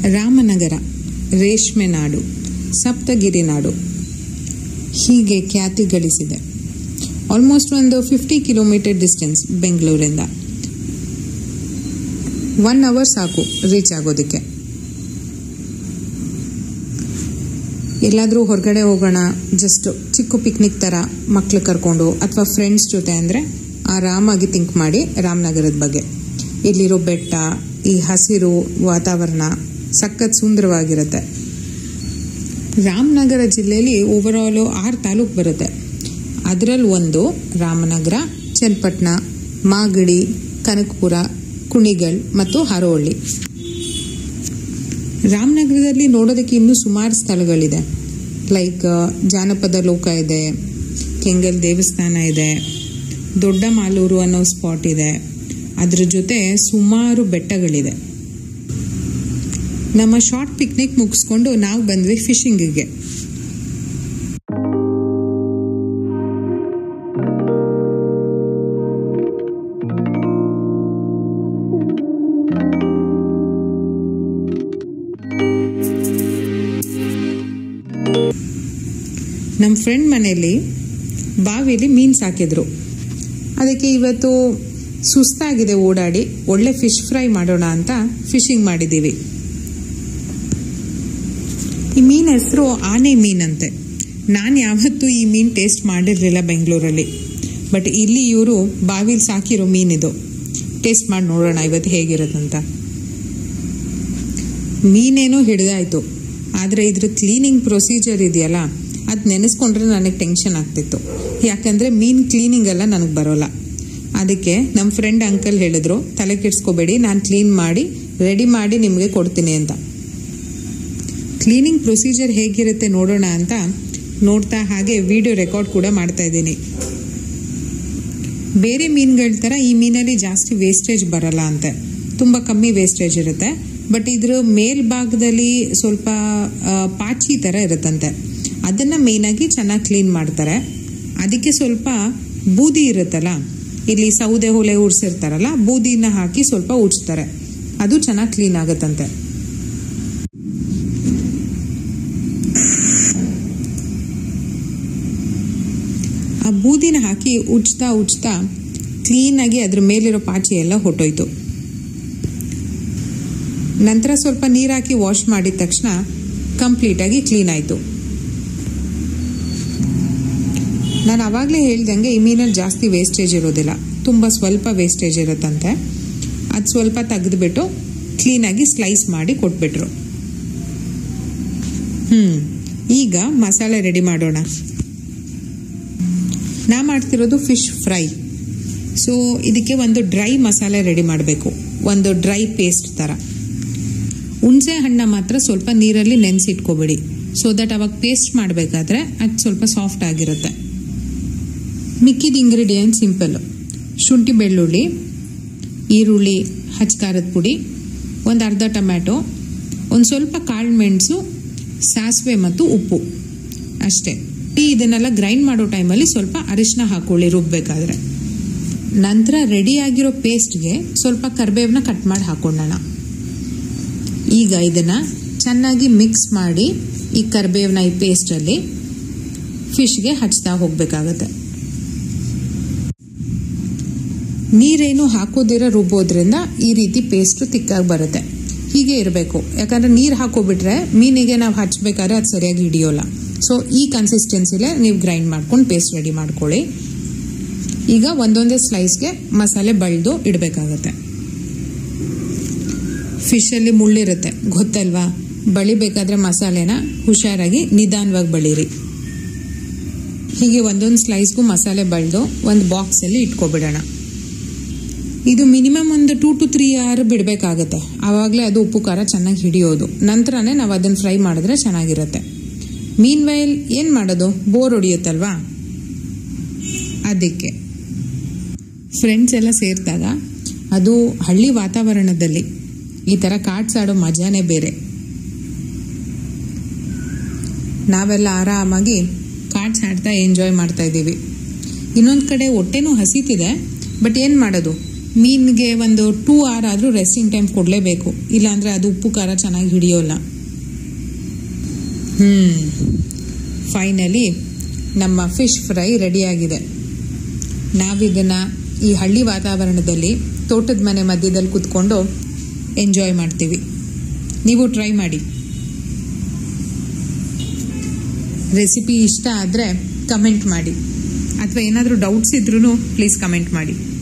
ರಾಮನಗರ ರೇಷ್ಮೆ ನಾಡು ಸಪ್ತಗಿರಿ ನಾಡು ಹೀಗೆ ಖ್ಯಾತಿ ಗಳಿಸಿದೆ ಆಲ್ಮೋಸ್ಟ್ ಒಂದು ಫಿಫ್ಟಿ ಕಿಲೋಮೀಟರ್ ಡಿಸ್ಟೆನ್ಸ್ ಬೆಂಗಳೂರಿಂದ ಒನ್ ಅವರ್ ಸಾಕು ರೀಚ್ ಆಗೋದಕ್ಕೆ ಎಲ್ಲಾದರೂ ಹೊರಗಡೆ ಹೋಗೋಣ ಜಸ್ಟ್ ಚಿಕ್ಕ ಪಿಕ್ನಿಕ್ ಥರ ಮಕ್ಳು ಕರ್ಕೊಂಡು ಅಥವಾ ಫ್ರೆಂಡ್ಸ್ ಜೊತೆ ಅಂದರೆ ಆರಾಮಾಗಿ ಥಿಂಕ್ ಮಾಡಿ ರಾಮನಗರದ ಬಗ್ಗೆ ಇಲ್ಲಿರೋ ಬೆಟ್ಟ ಈ ಹಸಿರು ವಾತಾವರಣ ಸಖತ್ ಸುಂದರವಾಗಿರುತ್ತೆ ರಾಮನಗರ ಜಿಲ್ಲೆಯಲ್ಲಿ ಓವರ್ ಆಲು ಆರು ತಾಲೂಕು ಬರುತ್ತೆ ಅದರಲ್ಲಿ ಒಂದು ರಾಮನಗರ ಚನ್ನಪಟ್ಟಣ ಮಾಗಡಿ ಕನಕಪುರ ಕುಣಿಗಲ್ ಮತ್ತು ಹರೋಹಳ್ಳಿ ರಾಮನಗರದಲ್ಲಿ ನೋಡೋದಕ್ಕೆ ಇನ್ನೂ ಸುಮಾರು ಸ್ಥಳಗಳಿದೆ ಲೈಕ್ ಜಾನಪದ ಲೋಕ ಇದೆ ಕೆಂಗಲ್ ದೇವಸ್ಥಾನ ಇದೆ ದೊಡ್ಡ ಮಾಲೂರು ಅನ್ನೋ ಸ್ಪಾಟ್ ಇದೆ ಅದ್ರ ಜೊತೆ ಸುಮಾರು ಬೆಟ್ಟಗಳಿದೆ ನಮ್ಮ ಶಾರ್ಟ್ ಪಿಕ್ನಿಕ್ ಮುಗಿಸ್ಕೊಂಡು ನಾವು ಬಂದ್ವಿ ಫಿಶಿಂಗಿಗೆ ನಮ್ಮ ಫ್ರೆಂಡ್ ಮನೆಯಲ್ಲಿ ಬಾವಿಲಿ ಮೀನು ಸಾಕಿದ್ರು ಅದಕ್ಕೆ ಇವತ್ತು ಸುಸ್ತಾಗಿದೆ ಓಡಾಡಿ ಒಳ್ಳೆ ಫಿಶ್ ಫ್ರೈ ಮಾಡೋಣ ಅಂತ ಫಿಶಿಂಗ್ ಮಾಡಿದ್ದೀವಿ ಈ ಮೀನ್ ಹೆಸರು ಆನೆ ಮೀನಂತೆ ನಾನು ಯಾವತ್ತೂ ಈ ಮೀನು ಟೇಸ್ಟ್ ಮಾಡಿರಲಿಲ್ಲ ಬೆಂಗಳೂರಲ್ಲಿ ಬಟ್ ಇಲ್ಲಿ ಇವರು ಬಾವಿಲಿ ಸಾಕಿರೋ ಮೀನಿದು ಟೇಸ್ಟ್ ಮಾಡಿ ನೋಡೋಣ ಇವತ್ತು ಹೇಗಿರುತ್ತಂತ ಮೀನೇನೋ ಹಿಡಿದಾಯ್ತು ಆದರೆ ಇದ್ರ ಕ್ಲೀನಿಂಗ್ ಪ್ರೊಸೀಜರ್ ಇದೆಯಲ್ಲ ಅದು ನೆನೆಸ್ಕೊಂಡ್ರೆ ನನಗೆ ಟೆನ್ಷನ್ ಆಗ್ತಿತ್ತು ಯಾಕಂದರೆ ಮೀನು ಕ್ಲೀನಿಂಗ್ ಎಲ್ಲ ನನಗೆ ಬರೋಲ್ಲ ಅದಕ್ಕೆ ನಮ್ಮ ಫ್ರೆಂಡ್ ಅಂಕಲ್ ಹೇಳಿದ್ರು ತಲೆ ಕೆಡಿಸ್ಕೋಬೇಡಿ ನಾನು ಕ್ಲೀನ್ ಮಾಡಿ ರೆಡಿ ಮಾಡಿ ನಿಮಗೆ ಕೊಡ್ತೀನಿ ಅಂತ ಕ್ಲೀನಿಂಗ್ ಪ್ರೊಸೀಜರ್ ಹೇಗಿರುತ್ತೆ ನೋಡೋಣ ಅಂತ ನೋಡ್ತಾ ಹಾಗೆ ವಿಡಿಯೋ ರೆಕಾರ್ಡ್ ಕೂಡ ಮಾಡ್ತಾ ಇದ್ದೀನಿ ಬೇರೆ ಮೀನುಗಳ ಥರ ಈ ಮೀನಲ್ಲಿ ಜಾಸ್ತಿ ವೇಸ್ಟೇಜ್ ಬರಲ್ಲ ಅಂತೆ ತುಂಬ ಕಮ್ಮಿ ವೇಸ್ಟೇಜ್ ಇರುತ್ತೆ ಬಟ್ ಇದ್ರ ಮೇಲ್ಭಾಗದಲ್ಲಿ ಸ್ವಲ್ಪ ಆ, ಪಾಚಿ ಥರ ಇರುತ್ತಂತೆ ಅದನ್ನು ಮೇಯ್ನಾಗಿ ಚೆನ್ನಾಗಿ ಕ್ಲೀನ್ ಮಾಡ್ತಾರೆ ಅದಕ್ಕೆ ಸ್ವಲ್ಪ ಬೂದಿ ಇರುತ್ತಲ್ಲ ಇಲ್ಲಿ ಸೌದೆ ಹೊಲೆ ಉಡ್ಸಿರ್ತಾರಲ್ಲ ಬೂದಿನ ಹಾಕಿ ಸ್ವಲ್ಪ ಉಡ್ಸ್ತಾರೆ ಅದು ಚೆನ್ನಾಗಿ ಕ್ಲೀನ್ ಆಗುತ್ತಂತೆ ಆ ಬೂದಿನ ಹಾಕಿ ಉಜ್ತಾ ಉಜ್ತಾ ಕ್ಲೀನಾಗಿ ಅದ್ರ ಮೇಲಿರೋ ಪಾಚಿ ಎಲ್ಲ ಹೊಟ್ಟೋಯ್ತು ನಂತರ ಸ್ವಲ್ಪ ನೀರು ಹಾಕಿ ವಾಶ್ ಮಾಡಿದ ತಕ್ಷಣ ಕಂಪ್ಲೀಟಾಗಿ ಕ್ಲೀನ್ ಆಯಿತು ನಾನು ಆವಾಗಲೇ ಹೇಳ್ದಂಗೆ ಈ ಮೀನಲ್ಲಿ ಜಾಸ್ತಿ ವೇಸ್ಟೇಜ್ ಇರೋದಿಲ್ಲ ತುಂಬ ಸ್ವಲ್ಪ ವೇಸ್ಟೇಜ್ ಇರುತ್ತಂತೆ ಅದು ಸ್ವಲ್ಪ ತೆಗೆದುಬಿಟ್ಟು ಕ್ಲೀನಾಗಿ ಸ್ಲೈಸ್ ಮಾಡಿ ಕೊಟ್ಬಿಟ್ರು ಹ್ಞೂ ಈಗ ಮಸಾಲೆ ರೆಡಿ ಮಾಡೋಣ ನಾ ಮಾಡ್ತಿರೋದು ಫಿಶ್ ಫ್ರೈ ಸೊ ಇದಕ್ಕೆ ಒಂದು ಡ್ರೈ ಮಸಾಲೆ ರೆಡಿ ಮಾಡಬೇಕು ಒಂದು ಡ್ರೈ ಪೇಸ್ಟ್ ಥರ ಹುಣಸೆ ಹಣ್ಣ ಮಾತ್ರ ಸ್ವಲ್ಪ ನೀರಲ್ಲಿ ನೆನೆಸಿಟ್ಕೋಬೇಡಿ ಸೊ ದಟ್ ಅವಾಗ ಪೇಸ್ಟ್ ಮಾಡಬೇಕಾದ್ರೆ ಅದು ಸ್ವಲ್ಪ ಸಾಫ್ಟ್ ಆಗಿರುತ್ತೆ ಮಿಕ್ಕಿದ ಇಂಗ್ರೀಡಿಯೆಂಟ್ ಸಿಂಪಲ್ ಶುಂಠಿ ಬೆಳ್ಳುಳ್ಳಿ ಈರುಳ್ಳಿ ಹಚ್ಕಾರದ ಪುಡಿ ಒಂದು ಅರ್ಧ ಟೊಮ್ಯಾಟೊ ಒಂದು ಸ್ವಲ್ಪ ಕಾಳು ಮೆಣಸು ಸಾಸಿವೆ ಮತ್ತು ಉಪ್ಪು ಅಷ್ಟೇ ಈ ಇದನ್ನೆಲ್ಲ ಗ್ರೈಂಡ್ ಮಾಡೋ ಟೈಮಲ್ಲಿ ಸ್ವಲ್ಪ ಅರಿಶಿನ ಹಾಕೊಳ್ಳಿ ರುಬ್ಬೇಕಾದ್ರೆ ನಂತರ ರೆಡಿ ಆಗಿರೋ ಪೇಸ್ಟ್ಗೆ ಸ್ವಲ್ಪ ಕರಿಬೇವನ್ನ ಕಟ್ ಮಾಡಿ ಹಾಕೊಳ್ಳೋಣ ಈಗ ಇದನ್ನ ಚೆನ್ನಾಗಿ ಮಿಕ್ಸ್ ಮಾಡಿ ಈ ಕರಿಬೇವನ ಈ ಪೇಸ್ಟಲ್ಲಿ ಫಿಶ್ಗೆ ಹಚ್ತಾ ಹೋಗ್ಬೇಕಾಗತ್ತೆ ನೀರೇನು ಹಾಕೋದಿರ ರುಬ್ಬೋದ್ರಿಂದ ಈ ರೀತಿ ಪೇಸ್ಟು ತಿಕ್ಕಾಗಿ ಬರುತ್ತೆ ಹೀಗೆ ಇರಬೇಕು ಯಾಕಂದ್ರೆ ನೀರು ಹಾಕೋಬಿಟ್ರೆ ಮೀನಿಗೆ ನಾವು ಹಚ್ಬೇಕಾದ್ರೆ ಅದು ಸರಿಯಾಗಿ ಹಿಡಿಯೋಲ್ಲ ಸೊ ಈ ಕನ್ಸಿಸ್ಟೆನ್ಸಿಲೇ ನೀವು ಗ್ರೈಂಡ್ ಮಾಡ್ಕೊಂಡು ಪೇಸ್ಟ್ ರೆಡಿ ಮಾಡ್ಕೊಳ್ಳಿ ಈಗ ಒಂದೊಂದೇ ಸ್ಲೈಸ್ಗೆ ಮಸಾಲೆ ಬಳ್ದು ಇಡಬೇಕಾಗತ್ತೆ ಫಿಶಲ್ಲಿ ಮುಳ್ಳಿರುತ್ತೆ ಗೊತ್ತಲ್ವಾ ಬಳಿಬೇಕಾದ್ರೆ ಮಸಾಲೆನ ಹುಷಾರಾಗಿ ನಿಧಾನವಾಗಿ ಬಳಿರಿ ಹೀಗೆ ಒಂದೊಂದು ಸ್ಲೈಸ್ಗೂ ಮಸಾಲೆ ಬಳ್ದು ಒಂದು ಬಾಕ್ಸಲ್ಲಿ ಇಟ್ಕೊಬಿಡೋಣ ಇದು ಮಿನಿಮಮ್ ಒಂದು ಟೂ ಟು ತ್ರೀ ಅವರ್ ಬಿಡಬೇಕಾಗತ್ತೆ ಆವಾಗಲೇ ಅದು ಉಪ್ಪು ಖಾರ ಚೆನ್ನಾಗಿ ಹಿಡಿಯೋದು ನಂತರನೇ ನಾವು ಅದನ್ನು ಫ್ರೈ ಮಾಡಿದ್ರೆ ಚೆನ್ನಾಗಿರುತ್ತೆ ಮೀನ್ ವೈಲ್ ಏನು ಮಾಡೋದು ಬೋರ್ ಹೊಡಿಯುತ್ತಲ್ವಾ ಅದಕ್ಕೆ ಫ್ರೆಂಡ್ಸ್ ಎಲ್ಲ ಸೇರಿದಾಗ ಅದು ಹಳ್ಳಿ ವಾತಾವರಣದಲ್ಲಿ ಈ ಥರ ಕಾರ್ಡ್ಸ್ ಆಡೋ ಮಜಾನೇ ಬೇರೆ ನಾವೆಲ್ಲ ಆರಾಮಾಗಿ ಕಾರ್ಡ್ಸ್ ಆಡ್ತಾ ಎಂಜಾಯ್ ಮಾಡ್ತಾ ಇದ್ದೀವಿ ಇನ್ನೊಂದು ಕಡೆ ಹೊಟ್ಟೆನೂ ಹಸಿತಿದೆ ಬಟ್ ಏನು ಮಾಡೋದು ಮೀನಿಗೆ ಒಂದು ಟೂ ಅವರ್ ಆದರೂ ರೆಸ್ಟಿಂಗ್ ಟೈಮ್ ಕೊಡಲೇಬೇಕು ಇಲ್ಲಾಂದರೆ ಅದು ಉಪ್ಪು ಖಾರ ಚೆನ್ನಾಗಿ ಹಿಡಿಯೋಲ್ಲ ಹ್ಞೂ ಫೈನಲಿ ನಮ್ಮ ಫಿಶ್ ಫ್ರೈ ರೆಡಿಯಾಗಿದೆ ನಾವಿದನ್ನು ಈ ಹಳ್ಳಿ ವಾತಾವರಣದಲ್ಲಿ ತೋಟದ ಮನೆ ಮಧ್ಯದಲ್ಲಿ ಕೂತ್ಕೊಂಡು ಎಂಜಾಯ್ ಮಾಡ್ತೀವಿ ನೀವು ಟ್ರೈ ಮಾಡಿ ರೆಸಿಪಿ ಇಷ್ಟ ಆದರೆ ಕಮೆಂಟ್ ಮಾಡಿ ಅಥವಾ ಏನಾದರೂ ಡೌಟ್ಸ್ ಇದ್ರೂ ಪ್ಲೀಸ್ ಕಮೆಂಟ್ ಮಾಡಿ